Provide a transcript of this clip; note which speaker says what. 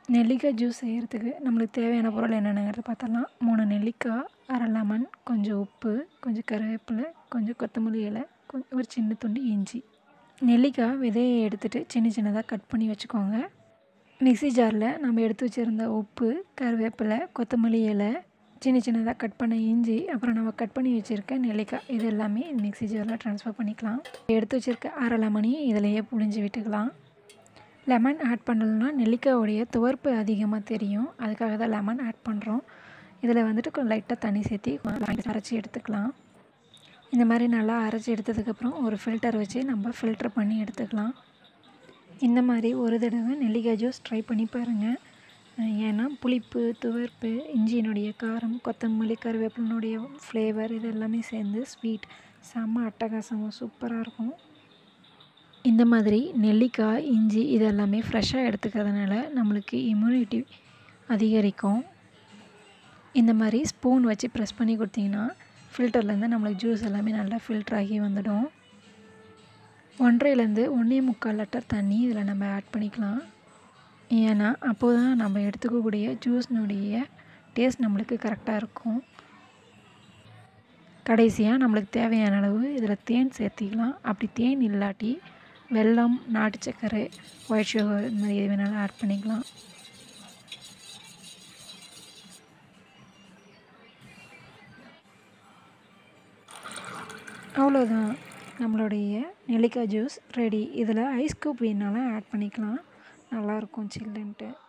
Speaker 1: நெல்லிக்காய் ஜூஸ் செய்கிறதுக்கு நம்மளுக்கு தேவையான பொருள் என்னென்னங்கிறத பார்த்தரலாம் மூணு நெல்லிக்காய் அரை லெமன் கொஞ்சம் உப்பு கொஞ்சம் கருவேப்பிலை கொஞ்சம் கொத்தமல்லி இலை கொஞ்சம் ஒரு சின்ன துண்டு இஞ்சி நெல்லிக்காய் விதையை எடுத்துகிட்டு சின்ன சின்னதாக கட் பண்ணி வச்சுக்கோங்க மிக்ஸி ஜாரில் நம்ம எடுத்து வச்சுருந்த உப்பு கருவேப்பிலை கொத்தமல்லி இலை சின்ன சின்னதாக கட் பண்ண இஞ்சி அப்புறம் நம்ம கட் பண்ணி வச்சுருக்க நெல்லிக்காய் இது எல்லாமே மிக்ஸி ஜாரில் ட்ரான்ஸ்ஃபர் பண்ணிக்கலாம் எடுத்து வச்சுருக்க அரை லெமனையும் இதிலையே புழிஞ்சு விட்டுக்கலாம் லெமன் ஆட் பண்ணலன்னா நெல்லிக்காயோடைய துவர்ப்பு அதிகமாக தெரியும் அதுக்காக தான் லெமன் ஆட் பண்ணுறோம் இதில் வந்துட்டு கொஞ்சம் லைட்டாக தண்ணி சேர்த்தி அரைச்சி எடுத்துக்கலாம் இந்த மாதிரி நல்லா அரைச்சி எடுத்ததுக்கப்புறம் ஒரு ஃபில்டர் வச்சு நம்ம ஃபில்டர் பண்ணி எடுத்துக்கலாம் இந்த மாதிரி ஒரு தடவை நெல்லிக்காய் ஜூஸ் ட்ரை பண்ணி பாருங்கள் ஏன்னா புளிப்பு துவர்ப்பு இஞ்சியினுடைய காரம் கொத்தமல்லி கருவேப்பிலனுடைய ஃப்ளேவர் இது எல்லாமே சேர்ந்து ஸ்வீட் செம்ம அட்டகாசமாக சூப்பராக இருக்கும் இந்த மாதிரி நெல்லிக்காய் இஞ்சி இது எல்லாமே ஃப்ரெஷ்ஷாக எடுத்துக்கிறதுனால நம்மளுக்கு இம்யூனிட்டி அதிகரிக்கும் இந்த மாதிரி ஸ்பூன் வச்சு ப்ரெஸ் பண்ணி கொடுத்தீங்கன்னா ஃபில்டர்லேருந்து நம்மளுக்கு ஜூஸ் எல்லாமே நல்லா ஃபில்டர் ஆகி வந்துடும் ஒன்றரைலேருந்து ஒன்றே முக்கால் லிட்டர் தண்ணி இதில் நம்ம ஆட் பண்ணிக்கலாம் ஏன்னா அப்போது தான் நம்ம எடுத்துக்கக்கூடிய ஜூஸ்னுடைய டேஸ்ட் நம்மளுக்கு கரெக்டாக இருக்கும் கடைசியாக நம்மளுக்கு தேவையான அளவு இதில் தேன் சேர்த்திக்கலாம் அப்படி தேன் இல்லாட்டி வெல்லம் நாட்டு சர்க்கரை ஒயிட் சுகர் இந்த மாதிரி எது வேணாலும் ஆட் பண்ணிக்கலாம் அவ்வளோதான் நம்மளுடைய நெல்லிக்காய் ஜூஸ் ரெடி இதில் ஐஸ் க்யூப் வேணாலும் ஆட் பண்ணிக்கலாம் நல்லாயிருக்கும் சில்லுன்ட்டு